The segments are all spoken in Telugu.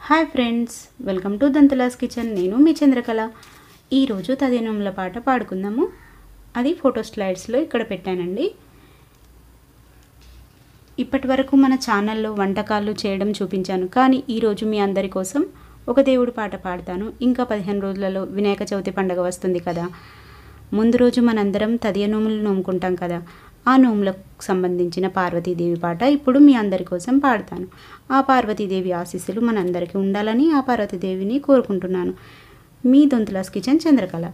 హాయ్ ఫ్రెండ్స్ వెల్కమ్ టు దంతలాస్ కిచెన్ నేను మీ చంద్రకళ ఈరోజు తదినముల పాట పాడుకుందాము అది ఫోటో స్లైడ్స్లో ఇక్కడ పెట్టానండి ఇప్పటి వరకు మన ఛానల్లో వంటకాలు చేయడం చూపించాను కానీ ఈరోజు మీ అందరి కోసం ఒక దేవుడి పాట పాడతాను ఇంకా పదిహేను రోజులలో వినాయక చవితి పండుగ వస్తుంది కదా ముందు రోజు మనందరం తదియ నోములు నోముకుంటాం కదా ఆ నోములకు సంబంధించిన పార్వతీదేవి పాట ఇప్పుడు మీ అందరి కోసం పాడతాను ఆ పార్వతీదేవి ఆశీస్సులు మనందరికీ ఉండాలని ఆ పార్వతీదేవిని కోరుకుంటున్నాను మీ దొంతులాస్ కిచెన్ చంద్రకళ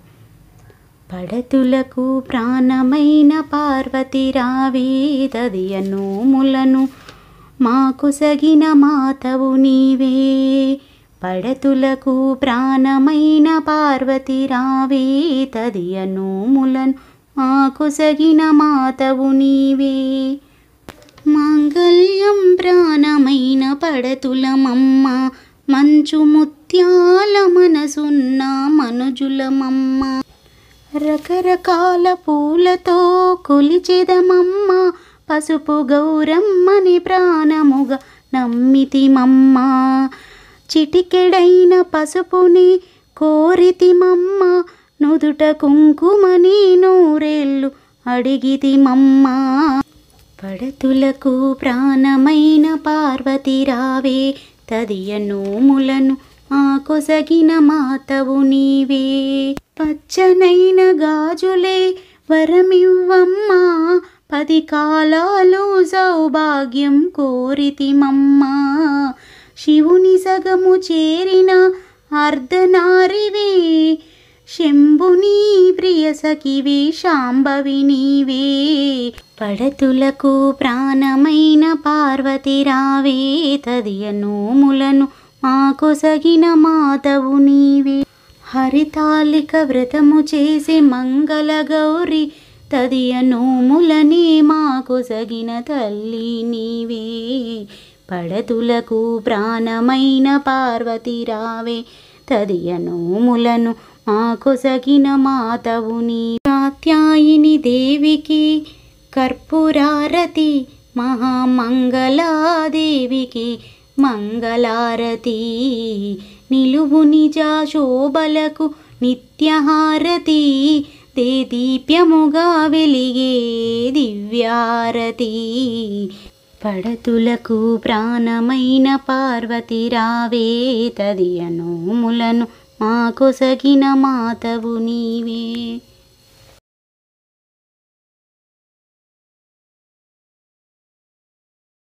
పడతులకు ప్రాణమైన పార్వతి రావే తదియ నోములను మాకు సగిన మాతవు నీవే పడతులకు ప్రాణమైన పార్వతి రావే తదియ నోములను మాకు సగిన మాతవు నీవే మాంగళ్యం ప్రాణమైన పడతులమమ్మ మంచు ముత్యాల మనసున్న మనుజులమమ్మ రకరకాల పూలతో కొలిచెదమమ్మ పసుపు గౌరమ్మని ప్రాణముగా నమ్మితిమమ్మ చిటికెడైన పసుపుని కోరితిమమ్మ నుదుట కుంకుమని నూరేళ్ళు అడిగితిమమ్మ పడతులకు ప్రాణమైన పార్వతి రావే తదియ నోములను ఆ కొసగిన మాతవు నీవే పచ్చనైన గాజులే వరమివ్వమ్మా పది కాలాలు సౌభాగ్యం కోరితిమమ్మా శివుని సగము చేరిన అర్ధనారివే శంభుని ప్రియ సఖివి శాంభవి నీవే పడతులకు ప్రాణమైన పార్వతి రావే తదియ నోములను మాకు సగిన మాతవు నీవే హరితాలిక వ్రతము చేసే మంగళ గౌరి తదియ నోములనే మాకు సగిన తల్లి నీవే పడతులకు ప్రాణమైన పార్వతి రావే తదియ నోములను మాకు సగిన మాతవు నీ కాత్యాయిని దేవికి కర్పూరారతి మహామంగళాదేవికి మంగళారతి నిలువు నిజ శోభలకు నిత్యహారతి దే దీప్యముగా వెలిగే దివ్యారతి పడతులకు ప్రాణమైన పార్వతి రావే తదియ నోములను మాకు సగిన మాతవు నీవే